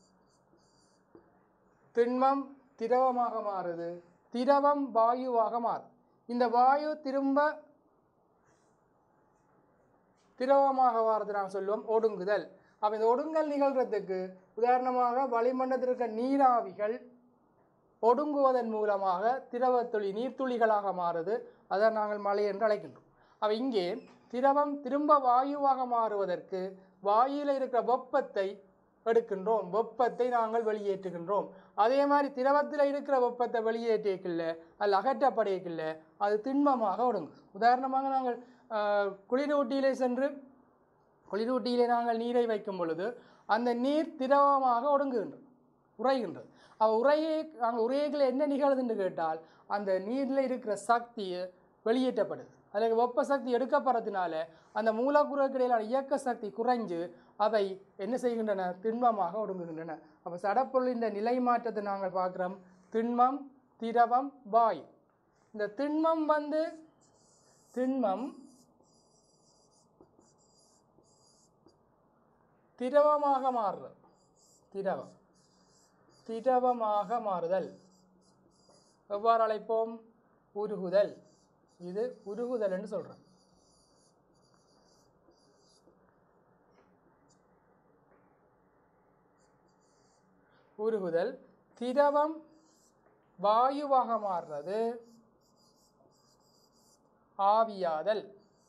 திண்மம் திரவமாக மாறுது திரவம் வாயுவாக மாறும் இந்த வாயு திரும்ப திரவமாக வாரது நாம் சொல்லுவோம் ஒடுங்குதல் அப்போ இந்த ஒடுங்கல் நிகழ்றதுக்கு உதாரணமாக வளிமண்டலத்தில் இருக்க நீராவிகள் ஒடுங்குவதன் மூலமாக திரவத்துளி நீர்த்துளிகளாக மாறுது அதை நாங்கள் மழை என்று அழைக்கின்றோம் அப்போ இங்கே திரவம் திரும்ப வாயுவாக மாறுவதற்கு வாயுவில் இருக்கிற வெப்பத்தை எடுக்கின்றோம் வெப்பத்தை நாங்கள் வெளியேற்றுகின்றோம் அதே மாதிரி திரவத்தில் இருக்கிற வெப்பத்தை வெளியேற்றிக்கல அல்ல அகற்றப்படையக்கில்ல அது திண்மமாக ஒடுங்கும் உதாரணமாக நாங்கள் ஆஹ், குளிரூட்டியிலே சென்று குளிரூட்டியிலே நாங்கள் நீரை வைக்கும் பொழுது அந்த நீர் திரவமாக ஒடுங்குகின்றது உறைகின்றது அவ உரையை நாங்கள் உரையைகள் என்ன நிகழுதுன்னு கேட்டால் அந்த நீரில் இருக்கிற சக்தி வெளியேற்றப்படுது அதில் வெப்ப சக்தி எடுக்கப்படுறதுனால அந்த மூலக்கூறுகளுக்கு இடையிலான இயக்க சக்தி குறைஞ்சு அவை என்ன செய்கின்றன திண்மமாக ஒடுங்குகின்றன அப்போ சடப்பொருளின் நிலை மாற்றத்தை நாங்கள் பார்க்குறோம் திண்மம் திரவம் வாயு இந்த திண்மம் வந்து திண்மம் திரவமாக மாறுறது திரவம் திரவமாக மாறுதல் எவ்வாறு அழைப்போம் உருகுதல் இது உருகுதல் என்று சொல்கிறோம் உருகுதல் திரவம் வாயுவாக மாறுறது ஆவியாதல்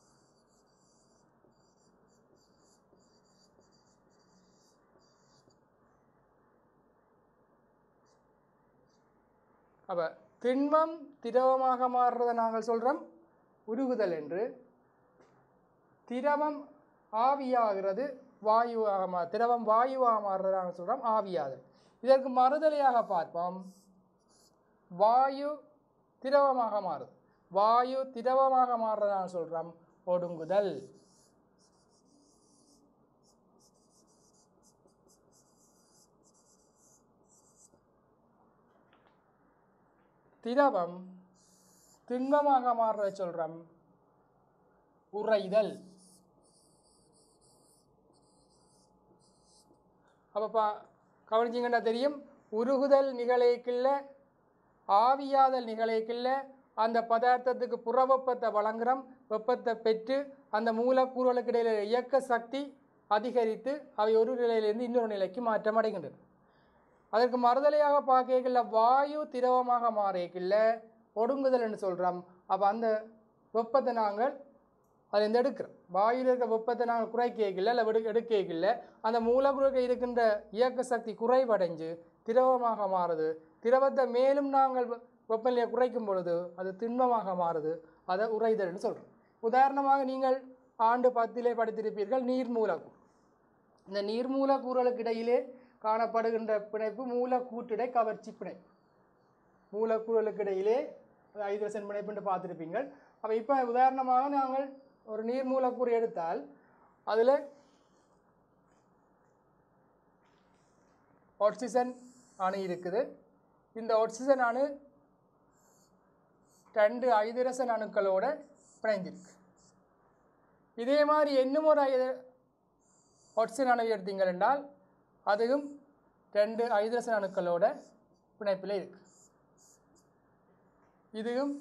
அப்போ திண்மம் திரவமாக மாறுறதை நாங்கள் சொல்கிறோம் உருகுதல் என்று திரவம் ஆவியாகிறது வாயுவாக மா திரவம் வாயுவாக மாறுறதை நாங்கள் சொல்கிறோம் ஆவியாதல் இதற்கு மறுதலையாக பார்ப்போம் வாயு திரவமாக மாறுது வாயு திரவமாக மாறுறதான் சொல்கிறோம் ஒடுங்குதல் திரவம் திண்மமாக மாறுறதை சொல்கிறோம் உறைதல் அப்போ பா கவனிச்சிங்கன்னா தெரியும் உருகுதல் நிகழைக்குள்ள ஆவியாதல் நிகழைக்குள்ள அந்த பதார்த்தத்துக்கு புற வெப்பத்தை வழங்குறோம் வெப்பத்தை பெற்று அந்த மூலக்கூறுகளுக்கு இடையில இயக்க சக்தி அதிகரித்து அவை ஒரு நிலையிலிருந்து இன்னொரு நிலைக்கு மாற்றம் அடைகின்றன அதற்கு மறுதலையாக பார்க்கல வாயு திரவமாக மாறிக்கல ஒடுங்குதல் என்று சொல்கிறோம் அப்போ அந்த வெப்பத்தை நாங்கள் அதை இந்த எடுக்கிறோம் வாயுவில் இருக்க வெப்பத்தை நாங்கள் குறைக்கல இல்லை எடுக்க எடுக்கல அந்த மூலக்கூறுக்கு இருக்கின்ற இயக்க சக்தி குறைவடைஞ்சு திரவமாக மாறுது திரவத்தை மேலும் நாங்கள் வெ- வெப்பநிலையை குறைக்கும் பொழுது அது திண்மமாக மாறுது அதை உறைதல்னு சொல்கிறோம் உதாரணமாக நீங்கள் ஆண்டு பத்திலே படித்திருப்பீர்கள் நீர் மூலக்கூறு இந்த நீர் மூலக்கூறுகளுக்கு இடையிலே காணப்படுகின்ற பிணைப்பு மூலக்கூற்றிடை கவர்ச்சி பிணைப்பு மூலக்கூறுகளுக்கு இடையிலே ஹைட்ரஜன் பிணைப்புன்னு பார்த்துருப்பீங்கள் அப்போ இப்போ உதாரணமாக நாங்கள் ஒரு நீர் மூலக்கூறு எடுத்தால் அதில் ஆக்சிஜன் அணு இருக்குது இந்த ஆக்சிஜன் அணு ரெண்டு ஐதரசன் அணுக்களோட பிணைந்திருக்கு இதே மாதிரி இன்னும் ஒரு ஐத ஆக்சிஜன் அணுவை எடுத்தீங்கள் என்றால் அதுவும் ரெண்டு ஐதரசன் அணுக்களோட பிணைப்பில் இருக்கு இதுவும்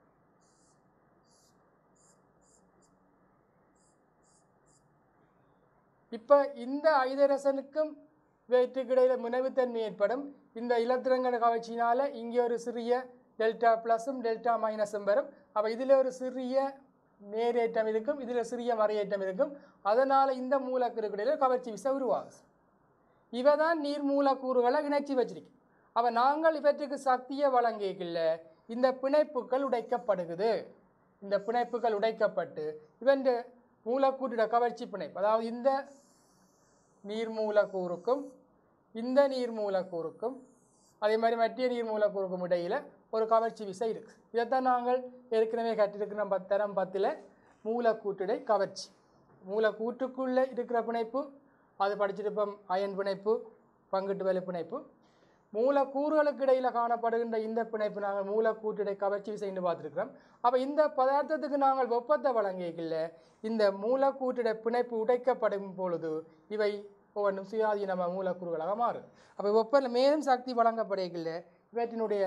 இப்போ இந்த ஐதரசனுக்கும் வேற்றுக்கு இடையில முனைவுத்தன்மை ஏற்படும் இந்த இலத்திரங்கட கவர்ச்சியினால் இங்கே ஒரு சிறிய டெல்டா ப்ளஸும் டெல்டா மைனஸும் வரும் அப்போ இதில் ஒரு சிறிய நேரேற்றம் இருக்கும் இதில் சிறிய மறையேற்றம் இருக்கும் அதனால் இந்த மூலக்கூறுக்கு இடையில கவர்ச்சி விசை உருவாகுது இவை தான் நீர் மூலக்கூறுகளை இணைச்சி வச்சிருக்கு அப்போ நாங்கள் இவற்றுக்கு சக்தியை வழங்கிக்கல இந்த பிணைப்புகள் உடைக்கப்படுகுது இந்த பிணைப்புகள் உடைக்கப்பட்டு இவன் மூலக்கூற்றிட கவர்ச்சி பிணைப்பு அதாவது இந்த நீர் மூலக்கூறுக்கும் இந்த நீர் மூலக்கூறுக்கும் அதே மாதிரி மற்ற நீர் மூலக்கூறுக்கும் இடையில் ஒரு கவர்ச்சி விசை இருக்குது இதைத்தான் நாங்கள் ஏற்கனவே கற்றிருக்கிற பத்தரம் பத்தில் மூலக்கூற்றிடை கவர்ச்சி மூலக்கூற்றுக்குள்ளே இருக்கிற பிணைப்பு அது படிச்சிருப்போம் அயன் பிணைப்பு பங்கிட்டு வேலை பிணைப்பு மூலக்கூறுகளுக்கு இடையில் காணப்படுகின்ற இந்த பிணைப்பு நாங்கள் மூலக்கூற்றிடை கவர்ச்சி விசைன்னு பார்த்துருக்கிறோம் அப்போ இந்த பதார்த்தத்துக்கு நாங்கள் வெப்பத்தை வழங்கிக்கல இந்த மூலக்கூற்றிட பிணைப்பு உடைக்கப்படும் பொழுது இவை ஒவ்வொன்றும் சுயாதீனமாக மூலக்கூறுகளாக மாறும் அப்போ வெப்பத்தில் மேலும் சக்தி வழங்கப்படையில இவற்றினுடைய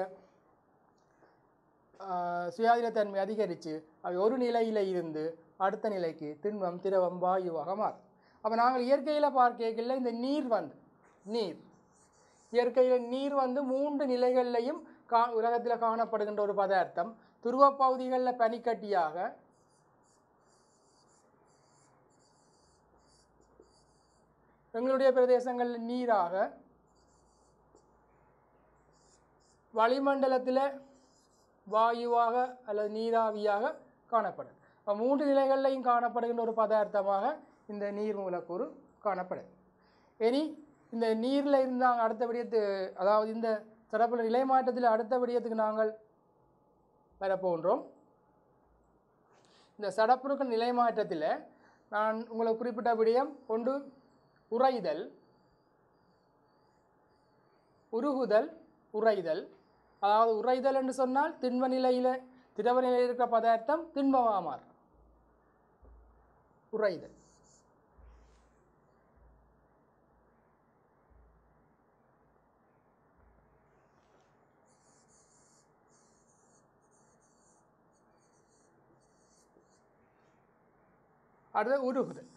ஆஹ், சுயாதீனத்தன்மை அதிகரித்து அவை ஒரு நிலையில் இருந்து அடுத்த நிலைக்கு திண்மம் திரவம் வாயுவாக மாறும் அப்போ நாங்கள் இயற்கையில் பார்க்கல இந்த நீர் வந்து நீர் இயற்கையில் நீர் வந்து மூன்று நிலைகள்லையும் கா உலகத்தில் காணப்படுகின்ற ஒரு பதார்த்தம் துருவ பகுதிகளில் பனிக்கட்டியாக எங்களுடைய பிரதேசங்களில் நீராக வளிமண்டலத்தில் வாயுவாக அல்லது நீராவியாக காணப்படும் அப்ப மூன்று நிலைகளிலையும் காணப்படுகின்ற ஒரு பதார்த்தமாக இந்த நீர் மூலக்கூறு காணப்படுது இனி இந்த நீரில் இருந்து நாங்கள் அடுத்த விடயத்து அதாவது இந்த சிறப்புல நிலை மாற்றத்தில் அடுத்த விடயத்துக்கு நாங்கள் வரப்போன்றோம் இந்த சடப்புழுக்கள் நிலை மாற்றத்தில் நான் உங்களுக்கு குறிப்பிட்ட விடயம் ஒன்று உறைதல் உருகுதல் உறைதல் அதாவது உறைதல் என்று சொன்னால் திண்ம நிலையில் திரவ நிலையில் இருக்கிற பதார்த்தம் திண்மமாக மாறும் உறைதல் அடுத்து உருகுதல்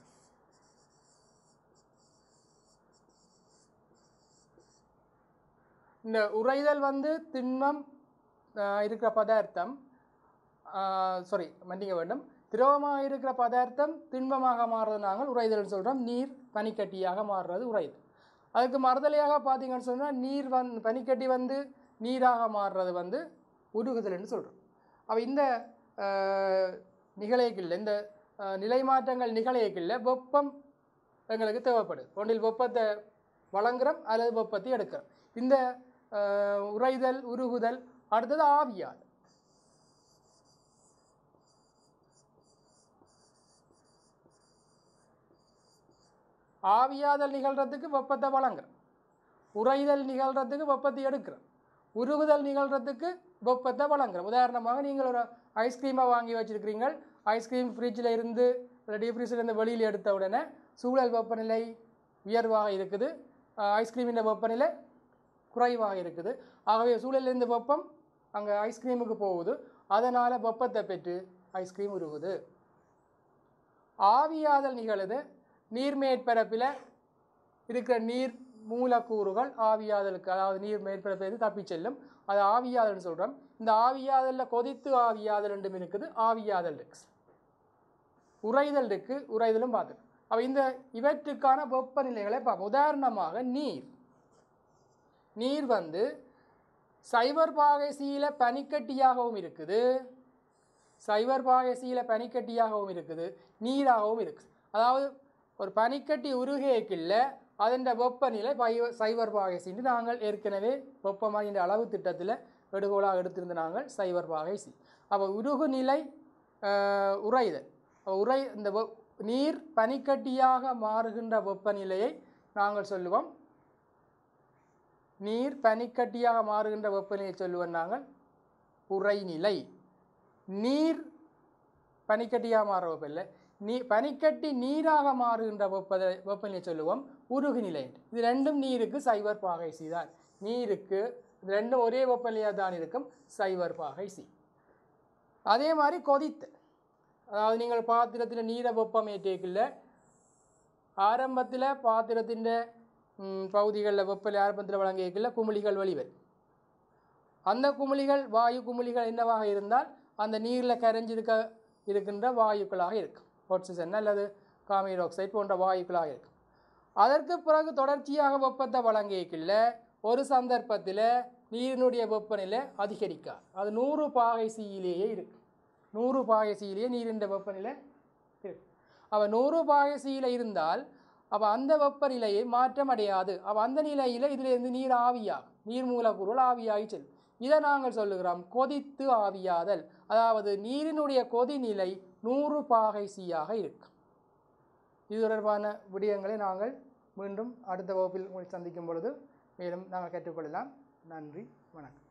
இந்த உறைதல் வந்து திண்மம் ஆஹ், இருக்கிற பதார்த்தம் சாரி மன்னிக்க வேண்டும் திரவமாக இருக்கிற பதார்த்தம் திண்மமாக மாறுறது நாங்கள் உறைதல்னு சொல்கிறோம் நீர் பனிக்கட்டியாக மாறுறது உறைதல் அதுக்கு மறுதலையாக பார்த்தீங்கன்னு சொன்னால் நீர் வந் பனிக்கட்டி வந்து நீராக மாறுறது வந்து உருகுதல்னு சொல்கிறோம் அப்போ இந்த நிகழைகளில் இந்த ஆஹ், நிலை மாற்றங்கள் நிகழைகளில் வெப்பம் எங்களுக்கு தேவைப்படுது ஒன்றில் வெப்பத்தை வழங்குறோம் அல்லது வெப்பத்தை எடுக்கிறோம் இந்த அஹ், உறைதல் உருகுதல் அடுத்தது ஆவியாதல் ஆவியாதல் நிகழ்றதுக்கு வெப்பத்தை வழங்குறோம் உறைதல் நிகழ்றதுக்கு வெப்பத்தை எடுக்கிறோம் உருகுதல் நிகழ்றதுக்கு வெப்பத்தை வழங்குறோம் உதாரணமாக நீங்கள் ஒரு ஐஸ்கிரீமை வாங்கி வச்சிருக்கிறீங்க ஐஸ்கிரீம் ஃப்ரிட்ஜில் இருந்து டீப் இருந்து வெளியில் எடுத்த உடனே சூழல் வெப்பநிலை உயர்வாக இருக்குது ஐஸ்கிரீமின் வெப்பநிலை குறைவாக இருக்குது ஆகவே சூழலிருந்து வெப்பம் அங்கே ஐஸ்கிரீமுக்கு போகுது அதனால் வெப்பத்தை பெற்று ஐஸ்கிரீம் உருகுது ஆவியாதல் நிகழுது நீர் மேற்பரப்பில் இருக்கிற நீர் மூலக்கூறுகள் ஆவியாதலுக்கு அதாவது நீர் மேற்பரப்பிலிருந்து தப்பிச் செல்லும் அது ஆவியாதல்னு சொல்கிறோம் இந்த ஆவியாதலில் கொதித்து ஆவியாதல் ரெண்டும் இருக்குது ஆவியாதல் இருக்கு உறைதல் இருக்கு உறைதலும் பார்த்து அப்போ இந்த இவற்றுக்கான வெப்பநிலைகளை பார்ப்போம் உதாரணமாக நீர் நீர் வந்து சைவர் பாகை சீல பனிக்கட்டியாகவும் இருக்குது சைவர் பாகை சீல பனிக்கட்டியாகவும் இருக்குது நீராகவும் இருக்குது அதாவது ஒரு பனிக்கட்டி உருகேக்கில்ல அதன் வெப்பநிலை பைவ சைவர் பாகை சீண்டு நாங்கள் ஏற்கனவே வெப்பமாக இந்த அளவு திட்டத்தில் எடுகோலாக எடுத்திருந்த நாங்கள் சைவர் பாகை சி அப்போ உருகு நிலை ஆஹ், உறைதல் அப்ப உறை இந்த வெ- நீர் பனிக்கட்டியாக மாறுகின்ற வெப்பநிலையை நாங்கள் சொல்லுவோம் நீர் பனிக்கட்டியாக மாறுகின்ற வெப்பநிலையை சொல்லுவோம் நாங்கள் உறைநிலை நீர் பனிக்கட்டியாக மாற வெப்பநிலை நீ பனிக்கட்டி நீராக மாறுகின்ற வெப்ப வெப்பநிலையை சொல்லுவோம் உருகுநிலை என்று. இது ரெண்டும் நீருக்கு சைவர் பாகை சி தான் நீருக்கு இது ரெண்டும் ஒரே வெப்பநிலையாக தான் இருக்கும் சைவர் பாகை சி அதே மாதிரி கொதித்தல் அதாவது நீங்கள் பாத்திரத்தில் நீரை வெப்பம் ஏற்றிக்கல ஆரம்பத்தில் பாத்திரத்தின் பகுதிகளில் வெப்பநிலை ஆரம்பத்தில் வழங்கியிருக்கல குமிழிகள் வெளிவரும் அந்த குமிழிகள் வாயு குமிழிகள் என்னவாக இருந்தால் அந்த நீரில் கரைஞ்சிருக்க இருக்கின்ற வாயுக்களாக இருக்கும் ஆக்சிஜன் அல்லது கார்பன் ஆக்சைடு போன்ற வாயுக்களாக இருக்கும் அதற்கு பிறகு தொடர்ச்சியாக வெப்பத்தை வழங்கியிருக்கல ஒரு சந்தர்ப்பத்தில் நீரினுடைய வெப்பநிலை அதிகரிக்காது அது நூறு பாகை சீயிலேயே இருக்கும் நூறு பாகை சீயிலேயே நீரின் வெப்பநிலை இருக்கு அவ நூறு பாகை சீல இருந்தால் அப்போ அந்த வெப்பநிலையை மாற்றம் அடையாது அப்போ அந்த நிலையில் இதிலிருந்து நீர் ஆவியாகும் நீர் மூலப்பொருள் ஆவியாகி செல்லும் இதை நாங்கள் சொல்லுகிறோம் கொதித்து ஆவியாதல் அதாவது நீரினுடைய கொதிநிலை நூறு பாகை சீயாக இருக்கும் இது தொடர்பான விடயங்களை நாங்கள் மீண்டும் அடுத்த வகுப்பில் உங்களை சந்திக்கும் பொழுது மேலும் நாங்கள் கற்றுக்கொள்ளலாம் நன்றி வணக்கம்